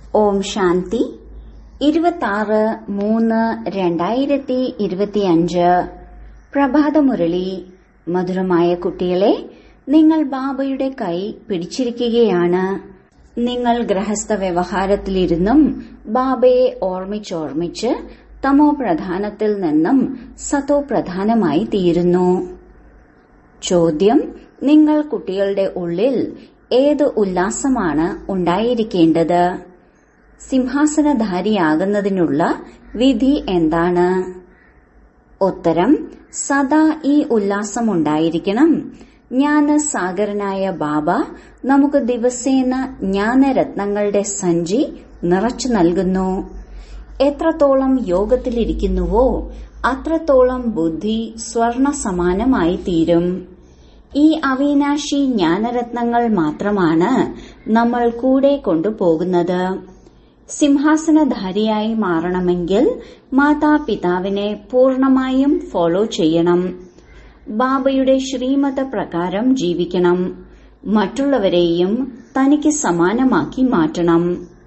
ഓം ശാന്തി ഇരുപത്തിയാറ് മൂന്ന് രണ്ടായിരത്തി ഇരുപത്തിയഞ്ച് പ്രഭാതമുരളി മധുരമായ കുട്ടികളെ നിങ്ങൾ ബാബയുടെ കൈ പിടിച്ചിരിക്കുകയാണ് നിങ്ങൾ ഗൃഹസ്ഥ വ്യവഹാരത്തിലിരുന്നും ബാബയെ ഓർമ്മിച്ചോർമ്മിച്ച് തമോ പ്രധാനത്തിൽ നിന്നും സതോ പ്രധാനമായി തീരുന്നു ചോദ്യം നിങ്ങൾ കുട്ടികളുടെ ഉള്ളിൽ ഏത് ഉല്ലാസമാണ് ഉണ്ടായിരിക്കേണ്ടത് സിംഹാസനധാരിയാകുന്നതിനുള്ള വിധി എന്താണ് ഉത്തരം സദാ ഈ ഉല്ലാസമുണ്ടായിരിക്കണം ജ്ഞാനസാഗരനായ ബാബ നമുക്ക് ദിവസേന ജ്ഞാനരത്നങ്ങളുടെ സഞ്ചി നിറച്ചു നൽകുന്നു എത്രത്തോളം യോഗത്തിലിരിക്കുന്നുവോ അത്രത്തോളം ബുദ്ധി സ്വർണ സമാനമായി തീരും ഈ അവിനാശി ജ്ഞാനരത്നങ്ങൾ മാത്രമാണ് നമ്മൾ കൂടെ കൊണ്ടുപോകുന്നത് സിംഹാസനധാരിയായി മാറണമെങ്കിൽ മാതാപിതാവിനെ പൂർണമായും ഫോളോ ചെയ്യണം ബാബയുടെ ശ്രീമത പ്രകാരം ജീവിക്കണം മറ്റുള്ളവരെയും തനിക്ക് സമാനമാക്കി മാറ്റണം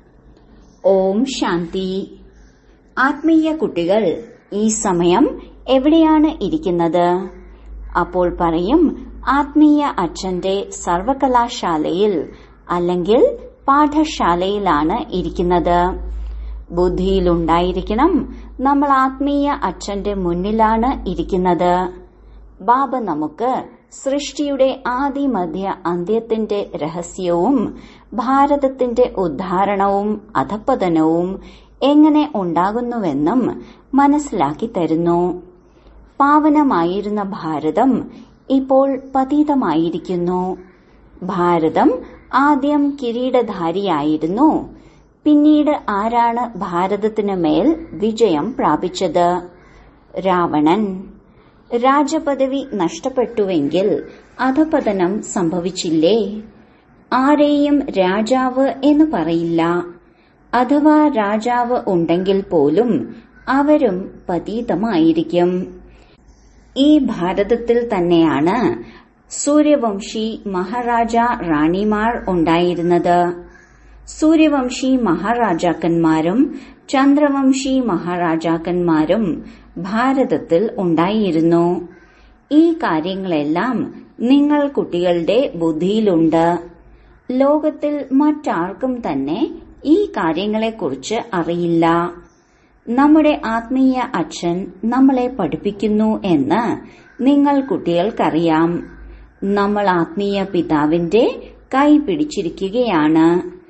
ഓം ശാന്തി ആത്മീയ കുട്ടികൾ ഈ സമയം എവിടെയാണ് ഇരിക്കുന്നത് അപ്പോൾ പറയും ആത്മീയ അച്ഛന്റെ സർവകലാശാലയിൽ അല്ലെങ്കിൽ പാഠശാലയിലാണ് ഇരിക്കുന്നത് ബുദ്ധിയിലുണ്ടായിരിക്കണം നമ്മൾ ആത്മീയ അച്ഛന്റെ മുന്നിലാണ് ഇരിക്കുന്നത് ബാബ നമുക്ക് സൃഷ്ടിയുടെ ആദിമധ്യ അന്ത്യത്തിന്റെ രഹസ്യവും ഭാരതത്തിന്റെ ഉദ്ധാരണവും അധപ്പതനവും എങ്ങനെ ഉണ്ടാകുന്നുവെന്നും മനസ്സിലാക്കി തരുന്നു പാവനമായിരുന്ന ഭാരതം ഇപ്പോൾ പതീതമായിരിക്കുന്നു ഭാരതം ആദ്യം കിരീടധാരിയായിരുന്നു പിന്നീട് ആരാണ് ഭാരതത്തിന് മേൽ വിജയം പ്രാപിച്ചത് രാവണൻ രാജപദവി നഷ്ടപ്പെട്ടുവെങ്കിൽ അധപതനം സംഭവിച്ചില്ലേ ആരെയും രാജാവ് എന്ന് പറയില്ല അഥവാ രാജാവ് ഉണ്ടെങ്കിൽ പോലും അവരും പതീതമായിരിക്കും ഈ ഭാരതത്തിൽ തന്നെയാണ് സൂര്യവംശി മഹാരാജ റാണിമാർ ഉണ്ടായിരുന്നത് സൂര്യവംശി മഹാരാജാക്കന്മാരും ചന്ദ്രവംശി മഹാരാജാക്കന്മാരും ഭാരതത്തിൽ ഉണ്ടായിരുന്നു ഈ കാര്യങ്ങളെല്ലാം നിങ്ങൾ കുട്ടികളുടെ ബുദ്ധിയിലുണ്ട് ലോകത്തിൽ മറ്റാർക്കും തന്നെ ഈ കാര്യങ്ങളെക്കുറിച്ച് അറിയില്ല നമ്മുടെ ആത്മീയ അച്ഛൻ നമ്മളെ പഠിപ്പിക്കുന്നു എന്ന് നിങ്ങൾ കുട്ടികൾക്കറിയാം നമ്മൾ ആത്മീയ പിതാവിന്റെ കൈ പിടിച്ചിരിക്കുകയാണ്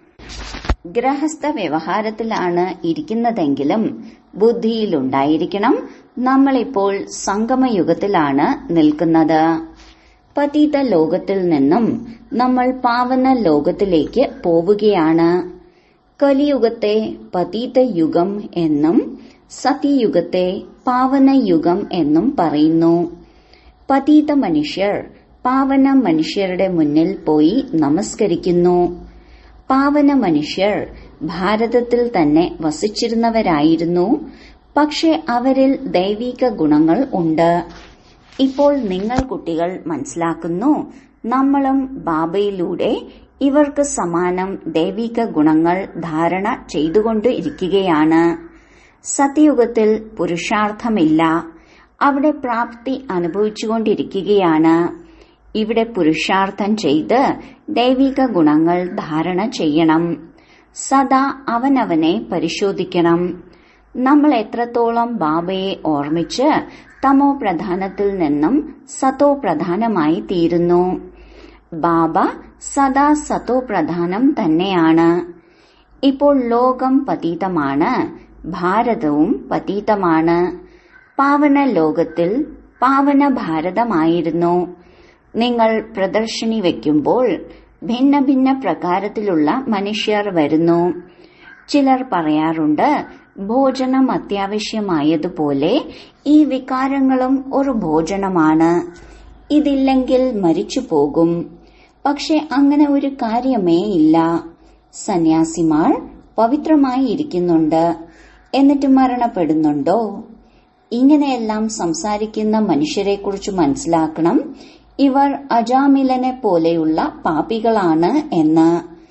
ഗ്രഹസ്ഥ വ്യവഹാരത്തിലാണ് ഇരിക്കുന്നതെങ്കിലും ബുദ്ധിയിലുണ്ടായിരിക്കണം നമ്മളിപ്പോൾ സംഗമയുഗത്തിലാണ് നിൽക്കുന്നത് പതീത ലോകത്തിൽ നിന്നും നമ്മൾ പാവന ലോകത്തിലേക്ക് പോവുകയാണ് കലിയുഗത്തെ പതീത യുഗം എന്നും സത്യയുഗത്തെ പാവന യുഗം എന്നും പറയുന്നു പതീത മനുഷ്യർ പാവന മനുഷ്യരുടെ മുന്നിൽ പോയി നമസ്കരിക്കുന്നു പാവന മനുഷ്യർ ഭാരതത്തിൽ തന്നെ വസിച്ചിരുന്നവരായിരുന്നു പക്ഷെ അവരിൽ ദൈവിക ഗുണങ്ങൾ ഉണ്ട് ഇപ്പോൾ നിങ്ങൾ കുട്ടികൾ മനസ്സിലാക്കുന്നു നമ്മളും ബാബയിലൂടെ ഇവർക്ക് സമാനം ദൈവിക ഗുണങ്ങൾ ധാരണ ചെയ്തുകൊണ്ട് ഇരിക്കുകയാണ് സത്യയുഗത്തിൽ പുരുഷാർത്ഥമില്ല അവിടെ പ്രാപ്തി അനുഭവിച്ചുകൊണ്ടിരിക്കുകയാണ് ഇവിടെ പുരുഷാർത്ഥം ചെയ്ത് ദൈവിക ഗുണങ്ങൾ ധാരണ ചെയ്യണം സദാ അവനവനെ പരിശോധിക്കണം നമ്മൾ എത്രത്തോളം ബാബയെ ഓർമ്മിച്ച് തമോ പ്രധാനത്തിൽ നിന്നും സതോ പ്രധാനമായി തീരുന്നു ബാബ സദാ സതോ പ്രധാനം തന്നെയാണ് ഇപ്പോൾ ലോകം പതീതമാണ് ഭാരതവും പതീതമാണ് പാവന ലോകത്തിൽ പാവന ഭാരതമായിരുന്നു നിങ്ങൾ പ്രദർശിനി വയ്ക്കുമ്പോൾ ഭിന്ന ഭിന്ന പ്രകാരത്തിലുള്ള മനുഷ്യർ വരുന്നു ചിലർ പറയാറുണ്ട് ഭോജനം അത്യാവശ്യമായതുപോലെ ഈ വികാരങ്ങളും ഒരു ഭോജനമാണ് ഇതില്ലെങ്കിൽ മരിച്ചു പോകും പക്ഷെ അങ്ങനെ ഒരു കാര്യമേ ഇല്ല സന്യാസിമാർ പവിത്രമായി ഇരിക്കുന്നുണ്ട് എന്നിട്ട് മരണപ്പെടുന്നുണ്ടോ ഇങ്ങനെയെല്ലാം സംസാരിക്കുന്ന മനുഷ്യരെക്കുറിച്ച് മനസ്സിലാക്കണം ഇവർ അജാമിലനെ പോലെയുള്ള പാപികളാണ് എന്ന്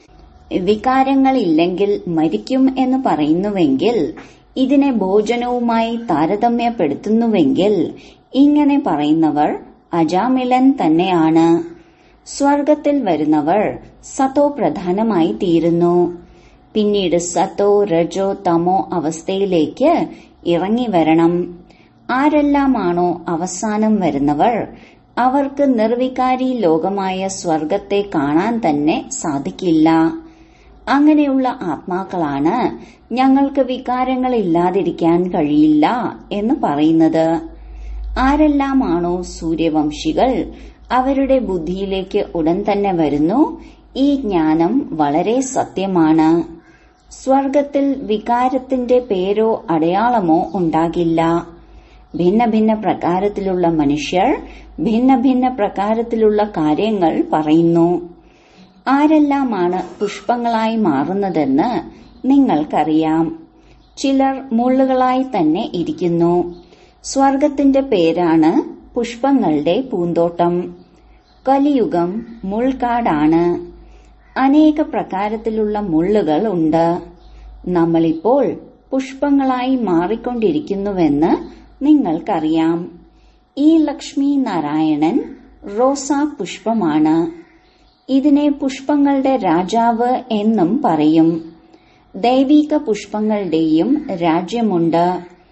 വികാരങ്ങളില്ലെങ്കിൽ മരിക്കും എന്ന് പറയുന്നുവെങ്കിൽ ഇതിനെ ഭോജനവുമായി താരതമ്യപ്പെടുത്തുന്നുവെങ്കിൽ ഇങ്ങനെ പറയുന്നവർ അജാമിളൻ തന്നെയാണ് സ്വർഗത്തിൽ വരുന്നവർ സത്തോ പ്രധാനമായി തീരുന്നു പിന്നീട് സത്തോ രജോ തമോ അവസ്ഥയിലേക്ക് ഇറങ്ങി വരണം ആരെല്ലാമാണോ അവസാനം വരുന്നവർ അവർക്ക് നിർവികാരി ലോകമായ സ്വർഗത്തെ കാണാൻ തന്നെ സാധിക്കില്ല അങ്ങനെയുള്ള ആത്മാക്കളാണ് ഞങ്ങൾക്ക് വികാരങ്ങൾ ഇല്ലാതിരിക്കാൻ കഴിയില്ല എന്ന് പറയുന്നത് ആരെല്ലാമാണോ സൂര്യവംശികൾ അവരുടെ ബുദ്ധിയിലേക്ക് ഉടൻ തന്നെ വരുന്നു ഈ ജ്ഞാനം വളരെ സത്യമാണ് സ്വർഗത്തിൽ വികാരത്തിന്റെ പേരോ അടയാളമോ ഉണ്ടാകില്ല ഭിന്ന ഭിന്ന പ്രകാരത്തിലുള്ള മനുഷ്യർ ഭിന്ന ഭിന്ന പ്രകാരത്തിലുള്ള കാര്യങ്ങൾ പറയുന്നു ആരെല്ലാമാണ് പുഷ്പങ്ങളായി മാറുന്നതെന്ന് നിങ്ങൾക്കറിയാം ചിലർ മുള്ളുകളായി തന്നെ ഇരിക്കുന്നു സ്വർഗത്തിന്റെ പേരാണ് പുഷ്പങ്ങളുടെ പൂന്തോട്ടം കലിയുഗം മുൾക്കാടാണ് അനേക പ്രകാരത്തിലുള്ള മുള്ളുകൾ ഉണ്ട് നമ്മളിപ്പോൾ പുഷ്പങ്ങളായി മാറിക്കൊണ്ടിരിക്കുന്നുവെന്ന് നിങ്ങൾക്കറിയാം ഈ ലക്ഷ്മി നാരായണൻ റോസാ പുഷ്പമാണ് ഇതിനെ പുഷ്പങ്ങളുടെ രാജാവ് എന്നും പറയും ദൈവിക പുഷ്പങ്ങളുടെയും രാജ്യമുണ്ട്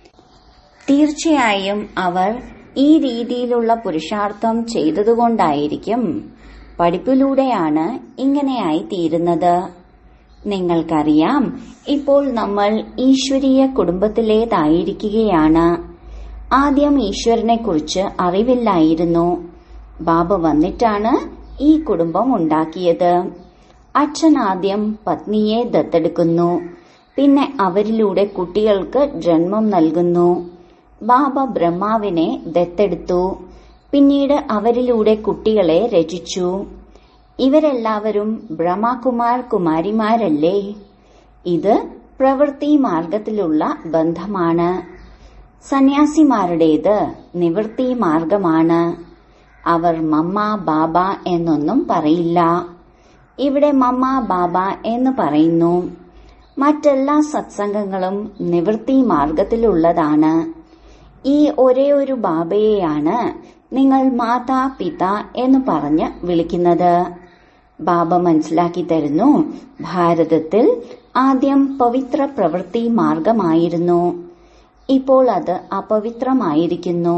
തീർച്ചയായും അവർ ഈ രീതിയിലുള്ള പുരുഷാർത്ഥം ചെയ്തതുകൊണ്ടായിരിക്കും പഠിപ്പിലൂടെയാണ് ഇങ്ങനെയായി തീരുന്നത് നിങ്ങൾക്കറിയാം ഇപ്പോൾ നമ്മൾ ഈശ്വരീയ കുടുംബത്തിലേതായിരിക്കുകയാണ് ആദ്യം ഈശ്വരനെ കുറിച്ച് അറിവില്ലായിരുന്നു ബാബ വന്നിട്ടാണ് ഈ കുടുംബം ഉണ്ടാക്കിയത് അച്ഛൻ ആദ്യം പത്നിയെ ദത്തെടുക്കുന്നു പിന്നെ അവരിലൂടെ കുട്ടികൾക്ക് ജന്മം നൽകുന്നു ബാബ ബ്രഹ്മാവിനെ ദത്തെടുത്തു പിന്നീട് അവരിലൂടെ കുട്ടികളെ രചിച്ചു ഇവരെല്ലാവരും ബ്രഹ്മകുമാർ കുമാരിമാരല്ലേ ഇത് പ്രവൃത്തി മാർഗത്തിലുള്ള ബന്ധമാണ് സന്യാസിമാരുടേത് നിവൃത്തി മാർഗമാണ് അവർ മമ്മ ബാബ എന്നൊന്നും പറയില്ല ഇവിടെ മമ്മ ബാബ എന്ന് പറയുന്നു മറ്റെല്ലാ സത്സംഗങ്ങളും നിവൃത്തി മാർഗത്തിലുള്ളതാണ് ഈ ഒരേ ഒരു ബാബയെയാണ് നിങ്ങൾ മാതാ പിത എന്ന് പറഞ്ഞ് വിളിക്കുന്നത് ബാബ മനസ്സിലാക്കി തരുന്നു ഭാരതത്തിൽ ആദ്യം പവിത്ര പ്രവൃത്തി മാർഗമായിരുന്നു ഇപ്പോൾ അത് അപവിത്രമായിരിക്കുന്നു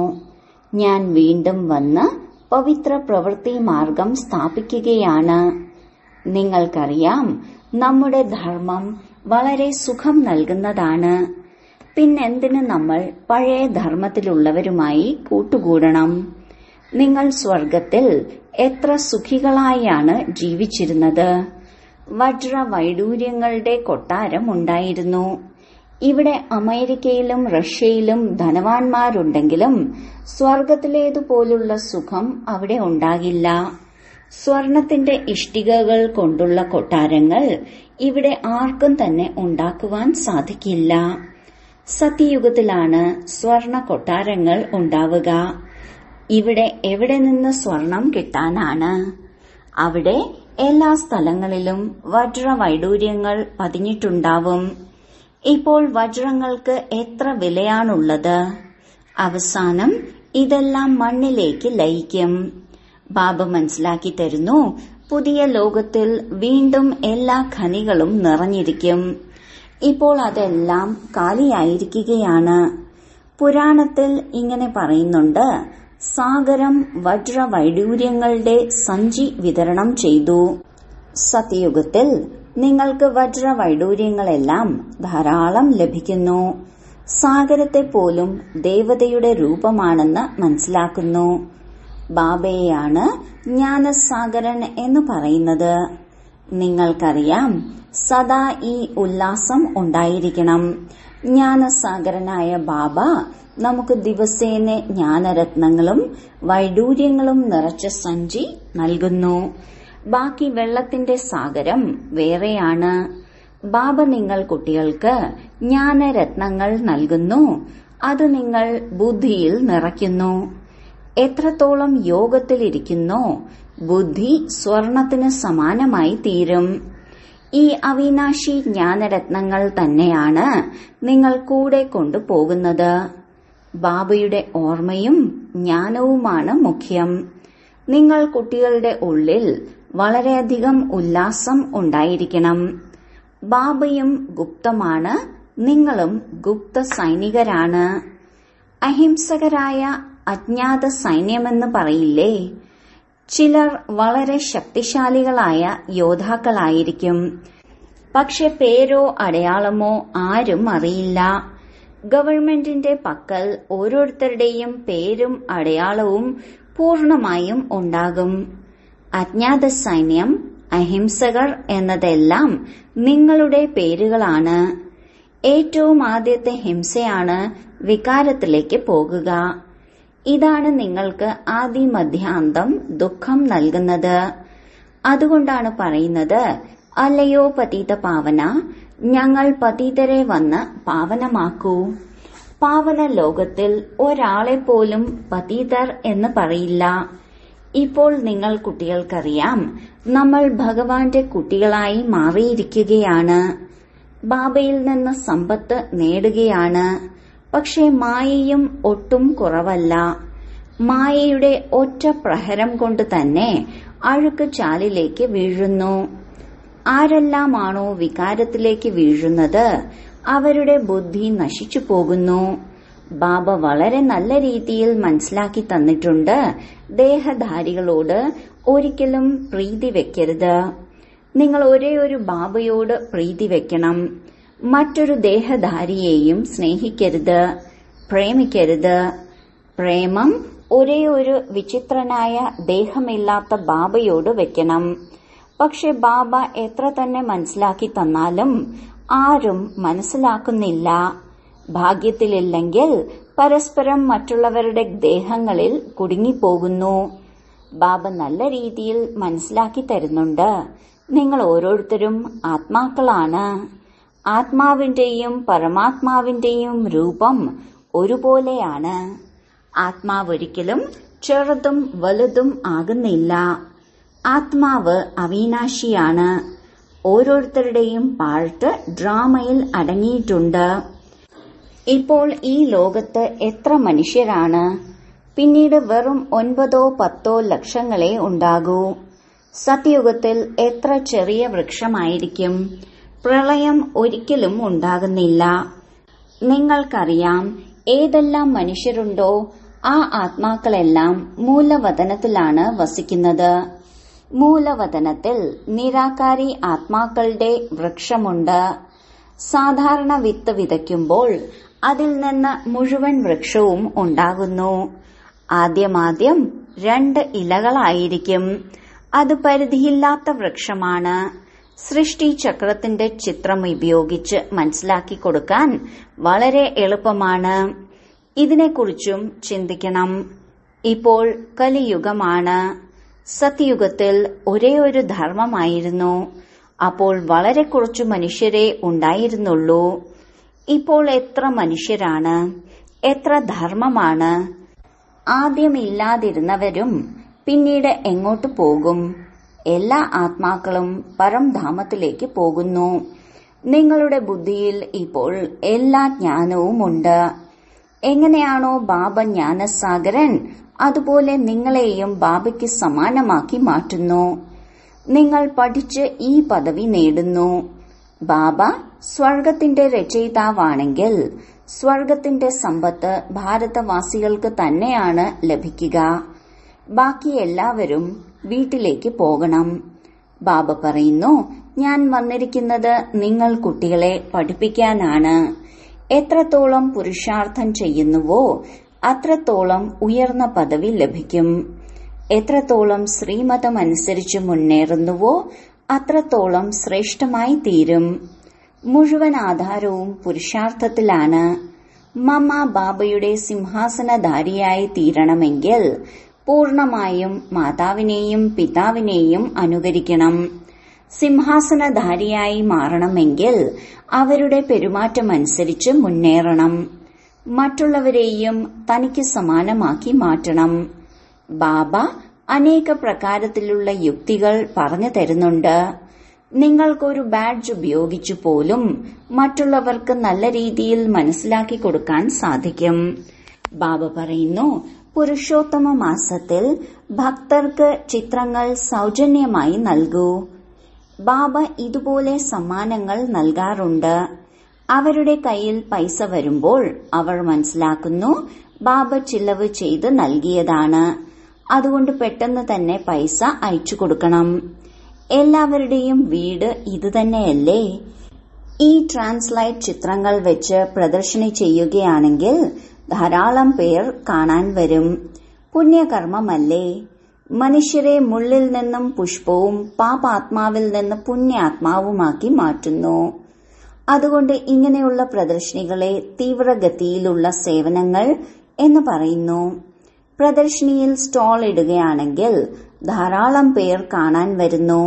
ഞാൻ വീണ്ടും വന്ന് പവിത്ര പ്രവൃത്തി മാർഗം സ്ഥാപിക്കുകയാണ് നിങ്ങൾക്കറിയാം നമ്മുടെ ധർമ്മം വളരെ സുഖം നൽകുന്നതാണ് പിന്നെന്തിന് നമ്മൾ പഴയ ധർമ്മത്തിലുള്ളവരുമായി കൂട്ടുകൂടണം നിങ്ങൾ സ്വർഗത്തിൽ എത്ര സുഖികളായാണ് ജീവിച്ചിരുന്നത് വജ്ര വൈഡൂര്യങ്ങളുടെ കൊട്ടാരം ഉണ്ടായിരുന്നു ഇവിടെ അമേരിക്കയിലും റഷ്യയിലും ധനവാന്മാരുണ്ടെങ്കിലും സ്വർഗത്തിലേതുപോലുള്ള സുഖം അവിടെ ഉണ്ടാകില്ല സ്വർണത്തിന്റെ ഇഷ്ടികകൾ കൊണ്ടുള്ള കൊട്ടാരങ്ങൾ ഇവിടെ ആർക്കും തന്നെ ഉണ്ടാക്കുവാൻ സാധിക്കില്ല സത്യയുഗത്തിലാണ് സ്വർണ കൊട്ടാരങ്ങൾ ഉണ്ടാവുക ഇവിടെ എവിടെ നിന്ന് സ്വർണം കിട്ടാനാണ് അവിടെ എല്ലാ സ്ഥലങ്ങളിലും വജ്ര വൈഡൂര്യങ്ങൾ പതിഞ്ഞിട്ടുണ്ടാവും ഇപ്പോൾ വജ്രങ്ങൾക്ക് എത്ര വിലയാണുള്ളത് അവസാനം ഇതെല്ലാം മണ്ണിലേക്ക് ലയിക്കും ബാബ മനസ്സിലാക്കി തരുന്നു പുതിയ ലോകത്തിൽ വീണ്ടും എല്ലാ ഖനികളും നിറഞ്ഞിരിക്കും ഇപ്പോൾ അതെല്ലാം കാലിയായിരിക്കുകയാണ് പുരാണത്തിൽ ഇങ്ങനെ പറയുന്നുണ്ട് സാഗരം വജ്ര വൈഡൂര്യങ്ങളുടെ സഞ്ചി വിതരണം ചെയ്തു സത്യയുഗത്തിൽ നിങ്ങൾക്ക് വജ്ര വൈഡൂര്യങ്ങളെല്ലാം ധാരാളം ലഭിക്കുന്നു സാഗരത്തെ പോലും ദേവതയുടെ രൂപമാണെന്ന് മനസ്സിലാക്കുന്നു ബാബയെയാണ് ജ്ഞാനസാഗരൻ എന്ന് പറയുന്നത് നിങ്ങൾക്കറിയാം സദാ ഈ ഉല്ലാസം ഉണ്ടായിരിക്കണം ജ്ഞാനസാഗരനായ ബാബ നമുക്ക് ദിവസേന ജ്ഞാനരത്നങ്ങളും വൈഡൂര്യങ്ങളും നിറച്ച സഞ്ചി നൽകുന്നു ബാക്കി വെള്ളത്തിന്റെ സാഗരം വേറെയാണ് ബാബ നിങ്ങൾ കുട്ടികൾക്ക് ജ്ഞാനരത്നങ്ങൾ നൽകുന്നു അത് നിങ്ങൾ ബുദ്ധിയിൽ നിറയ്ക്കുന്നു എത്രത്തോളം യോഗത്തിലിരിക്കുന്നോ ബുദ്ധി സ്വർണത്തിന് സമാനമായി തീരും ഈ അവിനാശി ജ്ഞാനരത്നങ്ങൾ തന്നെയാണ് നിങ്ങൾ കൂടെ കൊണ്ടുപോകുന്നത് ബാബയുടെ ഓർമ്മയും ജ്ഞാനവുമാണ് മുഖ്യം നിങ്ങൾ കുട്ടികളുടെ ഉള്ളിൽ വളരെയധികം ഉല്ലാസം ഉണ്ടായിരിക്കണം ബാബയും ഗുപ്തമാണ് നിങ്ങളും ഗുപ്ത സൈനികരാണ് അഹിംസകരായ അജ്ഞാത സൈന്യമെന്ന് പറയില്ലേ ചിലർ വളരെ ശക്തിശാലികളായ യോദ്ധാക്കളായിരിക്കും പക്ഷെ പേരോ അടയാളമോ ആരും അറിയില്ല ഗവൺമെന്റിന്റെ പക്കൽ ഓരോരുത്തരുടെയും പേരും അടയാളവും പൂർണമായും ഉണ്ടാകും അജ്ഞാത സൈന്യം അഹിംസകർ എന്നതെല്ലാം നിങ്ങളുടെ പേരുകളാണ് ഏറ്റവും ആദ്യത്തെ ഹിംസയാണ് വികാരത്തിലേക്ക് പോകുക ഇതാണ് നിങ്ങൾക്ക് ആദി മധ്യാന്തം ദുഃഖം നൽകുന്നത് അതുകൊണ്ടാണ് പറയുന്നത് അല്ലയോ പതീത പാവന ഞങ്ങൾ പതീതരെ വന്ന് പാവനമാക്കൂ പാവന ലോകത്തിൽ ഒരാളെ പോലും പതീതർ എന്ന് പറയില്ല ഇപ്പോൾ നിങ്ങൾ കുട്ടികൾക്കറിയാം നമ്മൾ ഭഗവാന്റെ കുട്ടികളായി മാറിയിരിക്കുകയാണ് ബാബയിൽ നിന്ന് സമ്പത്ത് നേടുകയാണ് പക്ഷേ മായയും ഒട്ടും കുറവല്ല മായയുടെ ഒറ്റ പ്രഹരം കൊണ്ട് തന്നെ അഴുക്ക് ചാലിലേക്ക് വീഴുന്നു ആരെല്ലാമാണോ വികാരത്തിലേക്ക് വീഴുന്നത് അവരുടെ ബുദ്ധി നശിച്ചു പോകുന്നു ബാബ വളരെ നല്ല രീതിയിൽ മനസ്സിലാക്കി തന്നിട്ടുണ്ട് ദേഹധാരികളോട് ഒരിക്കലും പ്രീതി വെക്കരുത് നിങ്ങൾ ഒരേ ഒരു ബാബയോട് പ്രീതി വെക്കണം മറ്റൊരു ദേഹധാരിയെയും സ്നേഹിക്കരുത് പ്രേമിക്കരുത് പ്രേമം ഒരേ ഒരു വിചിത്രനായ ദേഹമില്ലാത്ത ബാബയോട് വെക്കണം പക്ഷെ ബാബ എത്ര തന്നെ മനസ്സിലാക്കി തന്നാലും ആരും മനസ്സിലാക്കുന്നില്ല ഭാഗ്യത്തിലില്ലെങ്കിൽ പരസ്പരം മറ്റുള്ളവരുടെ ദേഹങ്ങളിൽ കുടുങ്ങിപ്പോകുന്നു ബാബ നല്ല രീതിയിൽ മനസ്സിലാക്കി തരുന്നുണ്ട് നിങ്ങൾ ഓരോരുത്തരും ആത്മാക്കളാണ് ആത്മാവിന്റെയും പരമാത്മാവിന്റെയും രൂപം ഒരുപോലെയാണ് ആത്മാവൊരിക്കലും ചെറുതും വലുതും ആകുന്നില്ല ആത്മാവ് അവിനാശിയാണ് ഓരോരുത്തരുടെയും പാർട്ട് ഡ്രാമയിൽ അടങ്ങിയിട്ടുണ്ട് ഇപ്പോൾ ഈ ലോകത്ത് എത്ര മനുഷ്യരാണ് പിന്നീട് വെറും ഒൻപതോ പത്തോ ലക്ഷങ്ങളെ ഉണ്ടാകൂ സത്യയുഗത്തിൽ എത്ര ചെറിയ വൃക്ഷമായിരിക്കും പ്രളയം ഒരിക്കലും ഉണ്ടാകുന്നില്ല നിങ്ങൾക്കറിയാം ഏതെല്ലാം മനുഷ്യരുണ്ടോ ആ ആത്മാക്കളെല്ലാം മൂലവതനത്തിലാണ് വസിക്കുന്നത് മൂലവതനത്തിൽ നിരാകാരി ആത്മാക്കളുടെ വൃക്ഷമുണ്ട് സാധാരണ വിത്ത് വിതയ്ക്കുമ്പോൾ അതിൽ നിന്ന് മുഴുവൻ വൃക്ഷവും ഉണ്ടാകുന്നു ആദ്യമാദ്യം രണ്ട് ഇലകളായിരിക്കും അത് പരിധിയില്ലാത്ത വൃക്ഷമാണ് സൃഷ്ടി ചക്രത്തിന്റെ ചിത്രം ഉപയോഗിച്ച് മനസ്സിലാക്കി കൊടുക്കാൻ വളരെ എളുപ്പമാണ് ഇതിനെക്കുറിച്ചും ചിന്തിക്കണം ഇപ്പോൾ കലിയുഗമാണ് സത്യയുഗത്തിൽ ഒരേ ഒരു ധർമ്മമായിരുന്നു അപ്പോൾ വളരെ കുറച്ചു മനുഷ്യരെ ഉണ്ടായിരുന്നുള്ളൂ ഇപ്പോൾ എത്ര മനുഷ്യരാണ് എത്ര ധർമ്മമാണ് ആദ്യമില്ലാതിരുന്നവരും പിന്നീട് എങ്ങോട്ട് പോകും എല്ലാ ആത്മാക്കളും പരംധാമത്തിലേക്ക് പോകുന്നു നിങ്ങളുടെ ബുദ്ധിയിൽ ഇപ്പോൾ എല്ലാ ജ്ഞാനവുമുണ്ട് എങ്ങനെയാണോ ബാബ ജ്ഞാനസാഗരൻ അതുപോലെ നിങ്ങളെയും ബാബയ്ക്ക് സമാനമാക്കി മാറ്റുന്നു നിങ്ങൾ പഠിച്ച് ഈ പദവി നേടുന്നു ബാബ സ്വർഗത്തിന്റെ രചയിതാവാണെങ്കിൽ സ്വർഗത്തിന്റെ സമ്പത്ത് ഭാരതവാസികൾക്ക് തന്നെയാണ് ലഭിക്കുക ബാക്കി എല്ലാവരും വീട്ടിലേക്ക് പോകണം ബാബ പറയുന്നു ഞാൻ വന്നിരിക്കുന്നത് നിങ്ങൾ കുട്ടികളെ പഠിപ്പിക്കാനാണ് എത്രത്തോളം പുരുഷാർത്ഥം ചെയ്യുന്നുവോ അത്രത്തോളം ഉയർന്ന പദവി ലഭിക്കും എത്രത്തോളം ശ്രീമതം അനുസരിച്ച് മുന്നേറുന്നുവോ അത്രത്തോളം ശ്രേഷ്ഠമായി തീരും മുഴുവൻ ആധാരവും പുരുഷാർത്ഥത്തിലാണ് മമ ബാബയുടെ സിംഹാസനധാരിയായി തീരണമെങ്കിൽ പൂർണമായും മാതാവിനെയും പിതാവിനെയും അനുകരിക്കണം സിംഹാസനധാരിയായി മാറണമെങ്കിൽ അവരുടെ പെരുമാറ്റമനുസരിച്ച് മുന്നേറണം മറ്റുള്ളവരെയും തനിക്ക് സമാനമാക്കി മാറ്റണം ബാബ അനേക പ്രകാരത്തിലുള്ള യുക്തികൾ പറഞ്ഞു തരുന്നുണ്ട് നിങ്ങൾക്കൊരു ബാഡ്ജ് ഉപയോഗിച്ചു പോലും മറ്റുള്ളവർക്ക് നല്ല രീതിയിൽ മനസ്സിലാക്കി കൊടുക്കാൻ സാധിക്കും ബാബ പറയുന്നു പുരുഷോത്തമ മാസത്തിൽ ഭക്തർക്ക് ചിത്രങ്ങൾ സൗജന്യമായി നൽകൂ ബാബ ഇതുപോലെ സമ്മാനങ്ങൾ നൽകാറുണ്ട് അവരുടെ കയ്യിൽ പൈസ വരുമ്പോൾ അവർ മനസ്സിലാക്കുന്നു ബാബ ചിലവ് ചെയ്ത് നൽകിയതാണ് അതുകൊണ്ട് പെട്ടെന്ന് തന്നെ പൈസ അയച്ചു കൊടുക്കണം എല്ലാവരുടെയും വീട് ഇതുതന്നെയല്ലേ ഈ ട്രാൻസ്ലൈറ്റ് ചിത്രങ്ങൾ വെച്ച് പ്രദർശന ചെയ്യുകയാണെങ്കിൽ ധാരാളം പേർ കാണാൻ വരും പുണ്യകർമ്മമല്ലേ മനുഷ്യരെ മുള്ളിൽ നിന്നും പുഷ്പവും പാപാത്മാവിൽ നിന്ന് പുണ്യാത്മാവുമാക്കി മാറ്റുന്നു അതുകൊണ്ട് ഇങ്ങനെയുള്ള പ്രദർശനികളെ തീവ്രഗതിയിലുള്ള സേവനങ്ങൾ എന്ന് പറയുന്നു പ്രദർശനിയിൽ സ്റ്റോൾ ഇടുകയാണെങ്കിൽ ധാരാളം പേർ കാണാൻ വരുന്നു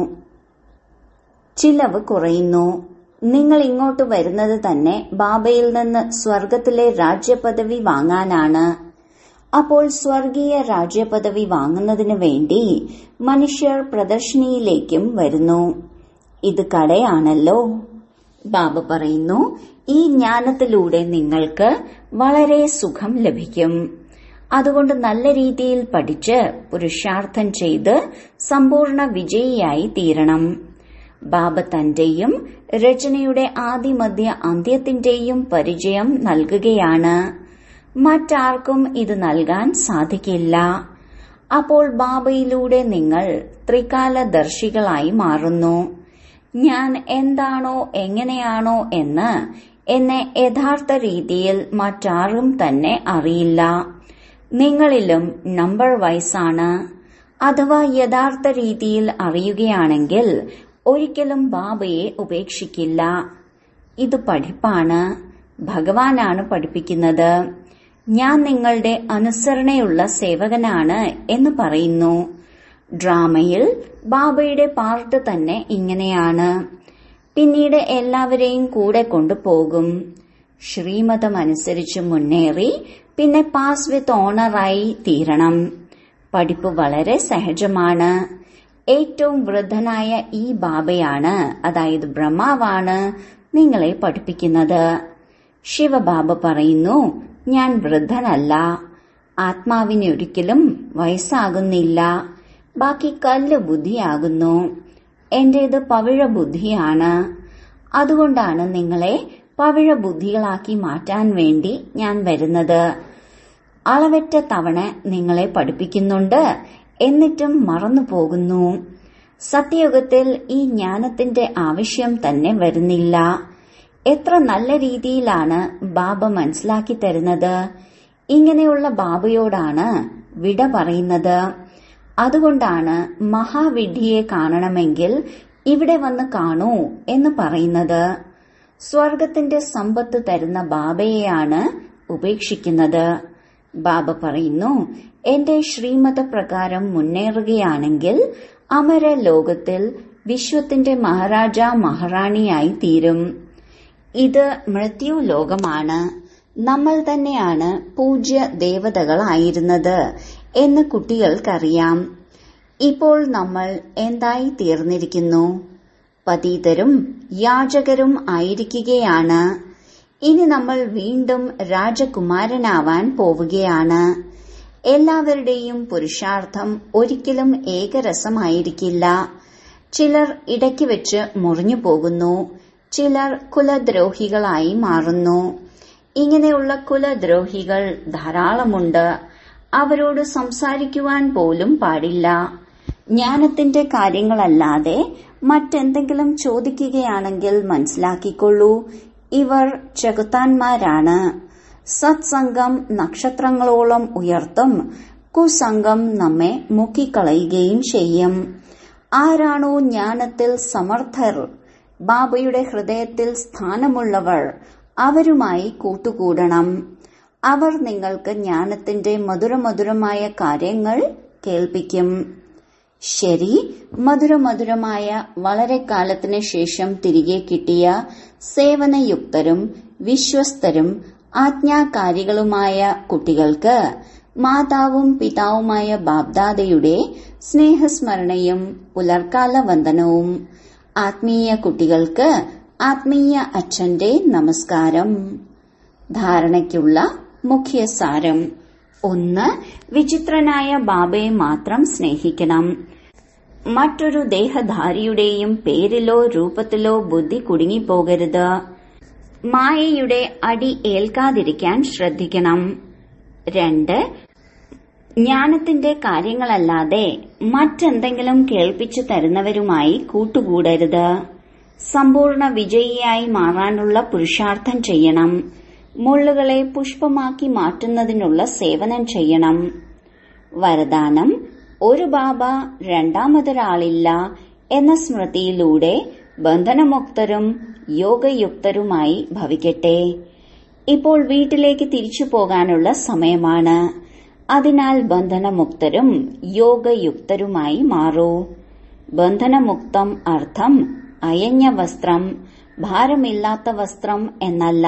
ചിലവ് കുറയുന്നു നിങ്ങൾ ഇങ്ങോട്ട് വരുന്നത് തന്നെ ബാബയിൽ നിന്ന് സ്വർഗത്തിലെ രാജ്യപദവി വാങ്ങാനാണ് അപ്പോൾ സ്വർഗീയ രാജ്യപദവി വാങ്ങുന്നതിന് വേണ്ടി മനുഷ്യർ പ്രദർശനിയിലേക്കും വരുന്നു ഇത് കടയാണല്ലോ ബാബ പറയുന്നു ഈ ജ്ഞാനത്തിലൂടെ നിങ്ങൾക്ക് വളരെ സുഖം ലഭിക്കും അതുകൊണ്ട് നല്ല രീതിയിൽ പഠിച്ച് പുരുഷാർത്ഥം ചെയ്ത് സമ്പൂർണ്ണ വിജയിയായി തീരണം ബാബ തന്റെയും രചനയുടെ ആദിമധ്യ അന്ത്യത്തിന്റെയും പരിചയം നൽകുകയാണ് മറ്റാർക്കും ഇത് നൽകാൻ സാധിക്കില്ല അപ്പോൾ ബാബയിലൂടെ നിങ്ങൾ ത്രികാലദർശികളായി മാറുന്നു ഞാൻ എന്താണോ എങ്ങനെയാണോ എന്ന് എന്നെ യഥാർത്ഥ രീതിയിൽ മറ്റാരും തന്നെ അറിയില്ല നിങ്ങളിലും നമ്പർ വൈസാണ് അഥവാ യഥാർത്ഥ രീതിയിൽ അറിയുകയാണെങ്കിൽ ഒരിക്കലും ബാബയെ ഉപേക്ഷിക്കില്ല ഇത് പഠിപ്പാണ് ഭഗവാനാണ് പഠിപ്പിക്കുന്നത് ഞാൻ നിങ്ങളുടെ അനുസരണയുള്ള സേവകനാണ് എന്ന് പറയുന്നു ഡ്രാമയിൽ ബാബയുടെ പാർട്ട് തന്നെ ഇങ്ങനെയാണ് പിന്നീട് എല്ലാവരെയും കൂടെ കൊണ്ടുപോകും ശ്രീമതം അനുസരിച്ച് മുന്നേറി പിന്നെ പാസ് വിത്ത് ഓണറായി തീരണം പഠിപ്പ് വളരെ സഹജമാണ് ഏറ്റവും വൃദ്ധനായ ഈ ബാബയാണ് അതായത് ബ്രഹ്മാവാണ് നിങ്ങളെ പഠിപ്പിക്കുന്നത് ശിവബാബ പറയുന്നു ഞാൻ വൃദ്ധനല്ല ആത്മാവിന് ഒരിക്കലും വയസ്സാകുന്നില്ല ബാക്കി കല്ല് ബുദ്ധിയാകുന്നു എന്റേത് പവിഴ ബുദ്ധിയാണ് അതുകൊണ്ടാണ് നിങ്ങളെ പവിഴ ബുദ്ധികളാക്കി മാറ്റാൻ വേണ്ടി ഞാൻ വരുന്നത് അളവറ്റ തവണ നിങ്ങളെ പഠിപ്പിക്കുന്നുണ്ട് എന്നിട്ടും മറന്നു പോകുന്നു സത്യയുഗത്തിൽ ഈ ജ്ഞാനത്തിന്റെ ആവശ്യം തന്നെ വരുന്നില്ല എത്ര നല്ല രീതിയിലാണ് ബാബ മനസ്സിലാക്കി തരുന്നത് ഇങ്ങനെയുള്ള ബാബയോടാണ് വിട പറയുന്നത് അതുകൊണ്ടാണ് മഹാവിഡ്ഢിയെ കാണണമെങ്കിൽ ഇവിടെ വന്ന് കാണൂ എന്ന് പറയുന്നത് സ്വർഗത്തിന്റെ സമ്പത്ത് തരുന്ന ബാബയെയാണ് ഉപേക്ഷിക്കുന്നത് ബാബ പറയുന്നു എന്റെ ശ്രീമത പ്രകാരം മുന്നേറുകയാണെങ്കിൽ അമര ലോകത്തിൽ വിശ്വത്തിന്റെ മഹാരാജ മഹാറാണിയായി തീരും ഇത് മൃത്യു ലോകമാണ് നമ്മൾ തന്നെയാണ് പൂജ്യ ദേവതകളായിരുന്നത് എന്ന് കുട്ടികൾക്കറിയാം ഇപ്പോൾ നമ്മൾ എന്തായി തീർന്നിരിക്കുന്നു പതീതരും യാചകരും ആയിരിക്കുകയാണ് ഇനി നമ്മൾ വീണ്ടും രാജകുമാരനാവാൻ പോവുകയാണ് എല്ലാവരുടെയും പുരുഷാർത്ഥം ഒരിക്കലും ഏകരസമായിരിക്കില്ല ചിലർ ഇടയ്ക്ക് വെച്ച് മുറിഞ്ഞു പോകുന്നു ചിലർ കുലദ്രോഹികളായി മാറുന്നു ഇങ്ങനെയുള്ള കുലദ്രോഹികൾ ധാരാളമുണ്ട് അവരോട് സംസാരിക്കുവാൻ പോലും പാടില്ല ജ്ഞാനത്തിന്റെ കാര്യങ്ങളല്ലാതെ മറ്റെന്തെങ്കിലും ചോദിക്കുകയാണെങ്കിൽ മനസ്സിലാക്കിക്കൊള്ളൂ ഇവർ ചെകുത്താന്മാരാണ് സത്സംഗം നക്ഷത്രങ്ങളോളം ഉയർത്തും കുസംഗം നമ്മെ മുക്കിക്കളയുകയും ചെയ്യും ആരാണോ ജ്ഞാനത്തിൽ സമർത്ഥർ ബാബയുടെ ഹൃദയത്തിൽ സ്ഥാനമുള്ളവർ അവരുമായി കൂട്ടുകൂടണം അവർ നിങ്ങൾക്ക് ജ്ഞാനത്തിന്റെ മധുരമധുരമായ കാര്യങ്ങൾ കേൾപ്പിക്കും ശരി മധുരമധുരമായ വളരെ കാലത്തിന് ശേഷം തിരികെ കിട്ടിയ സേവനയുക്തരും വിശ്വസ്തരും ആജ്ഞാകാരികളുമായ കുട്ടികൾക്ക് മാതാവും പിതാവുമായ ബാബ്ദാദയുടെ സ്നേഹസ്മരണയും പുലർക്കാല വന്ദനവും ആത്മീയ കുട്ടികൾക്ക് ആത്മീയ അച്ഛന്റെ നമസ്കാരം ധാരണയ്ക്കുള്ള മുഖ്യ സാരം ഒന്ന് വിചിത്രനായ ബാബയെ മാത്രം സ്നേഹിക്കണം മറ്റൊരു ദേഹധാരിയുടെയും പേരിലോ രൂപത്തിലോ ബുദ്ധി കുടുങ്ങിപ്പോകരുത് മായയുടെ അടി ഏൽക്കാതിരിക്കാൻ ശ്രദ്ധിക്കണം രണ്ട് ജ്ഞാനത്തിന്റെ കാര്യങ്ങളല്ലാതെ മറ്റെന്തെങ്കിലും കേൾപ്പിച്ചു തരുന്നവരുമായി കൂട്ടുകൂടരുത് സമ്പൂർണ്ണ വിജയിയായി മാറാനുള്ള പുരുഷാർത്ഥം ചെയ്യണം മുള്ളുകളെ പുഷ്പമാക്കി മാറ്റുന്നതിനുള്ള സേവനം ചെയ്യണം വരദാനം ഒരു ബാബ രണ്ടാമതൊരാളില്ല എന്ന സ്മൃതിയിലൂടെ ബന്ധനമുക്തരും യോഗയുക്തരുമായി ഭവിക്കട്ടെ ഇപ്പോൾ വീട്ടിലേക്ക് തിരിച്ചു പോകാനുള്ള സമയമാണ് അതിനാൽ ബന്ധനമുക്തരും യോഗയുക്തരുമായി മാറൂ ബന്ധനമുക്തം അർത്ഥം അയഞ്ഞ വസ്ത്രം ഭാരമില്ലാത്ത വസ്ത്രം എന്നല്ല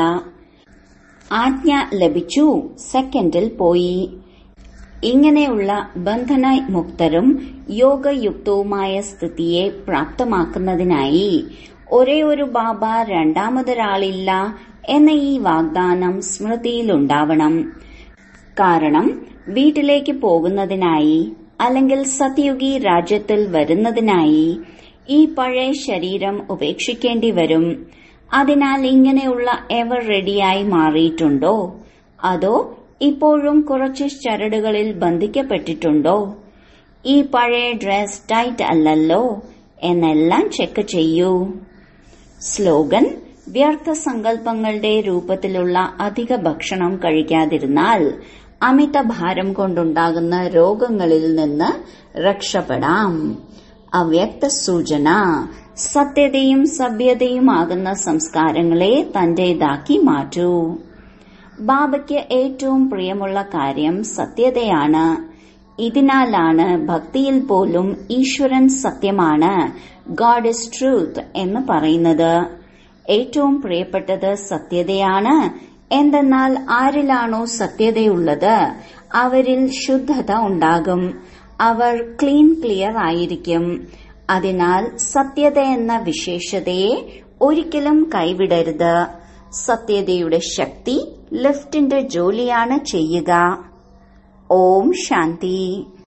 ആജ്ഞ ലഭിച്ചു സെക്കൻഡിൽ പോയി ഇങ്ങനെയുള്ള ബന്ധന മുക്തരും യോഗയുക്തവുമായ സ്ഥിതിയെ പ്രാപ്തമാക്കുന്നതിനായി ഒരേ ഒരു ബാബ രണ്ടാമതൊരാളില്ല എന്ന ഈ വാഗ്ദാനം സ്മൃതിയിലുണ്ടാവണം കാരണം വീട്ടിലേക്ക് പോകുന്നതിനായി അല്ലെങ്കിൽ സത്യുഗി രാജ്യത്തിൽ വരുന്നതിനായി ഈ പഴയ ശരീരം ഉപേക്ഷിക്കേണ്ടി വരും അതിനാൽ ഇങ്ങനെയുള്ള എവർ റെഡിയായി മാറിയിട്ടുണ്ടോ അതോ ഇപ്പോഴും കുറച്ച് ചരടുകളിൽ ബന്ധിക്കപ്പെട്ടിട്ടുണ്ടോ ഈ പഴയ ഡ്രസ് ടൈറ്റ് അല്ലല്ലോ എന്നെല്ലാം ചെക്ക് ചെയ്യൂ സ്ലോഗൻ വ്യർത്ഥ സങ്കല്പങ്ങളുടെ രൂപത്തിലുള്ള അധിക ഭക്ഷണം കഴിക്കാതിരുന്നാൽ അമിത ഭാരം കൊണ്ടുണ്ടാകുന്ന രോഗങ്ങളിൽ നിന്ന് രക്ഷപ്പെടാം അവ്യക്ത സൂചന സത്യതയും സഭ്യതയുമാകുന്ന സംസ്കാരങ്ങളെ തന്റേതാക്കി മാറ്റൂ ബാബയ്ക്ക് ഏറ്റവും പ്രിയമുള്ള കാര്യം സത്യതയാണ് ഇതിനാലാണ് ഭക്തിയിൽ പോലും ഈശ്വരൻ സത്യമാണ് ഗോഡ് ഇസ് ട്രൂത്ത് എന്ന് പറയുന്നത് ഏറ്റവും പ്രിയപ്പെട്ടത് സത്യതയാണ് എന്തെന്നാൽ ആരിലാണോ സത്യതയുള്ളത് അവരിൽ ശുദ്ധത ഉണ്ടാകും അവർ ക്ലീൻ ക്ലിയർ ആയിരിക്കും അതിനാൽ സത്യത എന്ന വിശേഷതയെ ഒരിക്കലും കൈവിടരുത് സത്യതയുടെ ശക്തി ലിഫ്റ്റിന്റെ ജോലിയാണ് ചെയ്യുക ഓം ശാന്തി